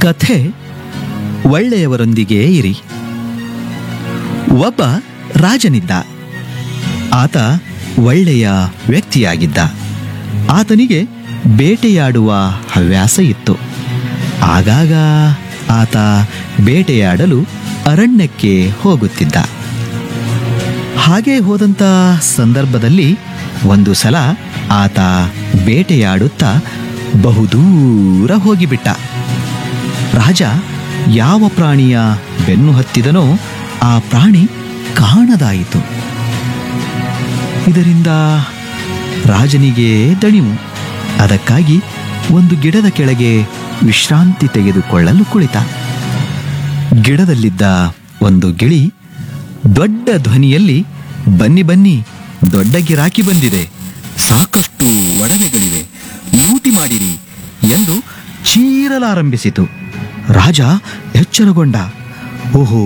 ಕಥೆ ಒಳ್ಳೆಯವರೊಂದಿಗೆ ಇರಿ ಒಬ್ಬ ರಾಜನಿದ್ದ ಆತ ಒಳ್ಳೆಯ ವ್ಯಕ್ತಿಯಾಗಿದ್ದ ಆತನಿಗೆ ಬೇಟೆಯಾಡುವ ಹವ್ಯಾಸ ಇತ್ತು ಆಗಾಗ ಆತ ಬೇಟೆಯಾಡಲು ಅರಣ್ಯಕ್ಕೆ ಹೋಗುತ್ತಿದ್ದ ಹಾಗೆ ಹೋದಂಥ ಸಂದರ್ಭದಲ್ಲಿ ಒಂದು ಸಲ ಆತ ಬೇಟೆಯಾಡುತ್ತಾ ಬಹುದೂರ ಹೋಗಿಬಿಟ್ಟ ರಾಜ ಯಾವ ಪ್ರಾಣಿಯ ಬೆನ್ನು ಹತ್ತಿದನೋ ಆ ಪ್ರಾಣಿ ಕಾಣದಾಯಿತು ಇದರಿಂದ ರಾಜನಿಗೆ ದಣಿವು ಅದಕ್ಕಾಗಿ ಒಂದು ಗಿಡದ ಕೆಳಗೆ ವಿಶ್ರಾಂತಿ ತೆಗೆದುಕೊಳ್ಳಲು ಕುಳಿತ ಗಿಡದಲ್ಲಿದ್ದ ಒಂದು ಗಿಳಿ ದೊಡ್ಡ ಧ್ವನಿಯಲ್ಲಿ ಬನ್ನಿ ಬನ್ನಿ ದೊಡ್ಡ ಗಿರಾಕಿ ಬಂದಿದೆ ಸಾಕಷ್ಟು ಒಡವೆಗಳಿವೆ ಲೂಟಿ ಮಾಡಿರಿ ಎಂದು ಚೀರಲಾರಂಭಿಸಿತು ರಾಜ ಎಚ್ಚರಗೊಂಡ ಓಹೋ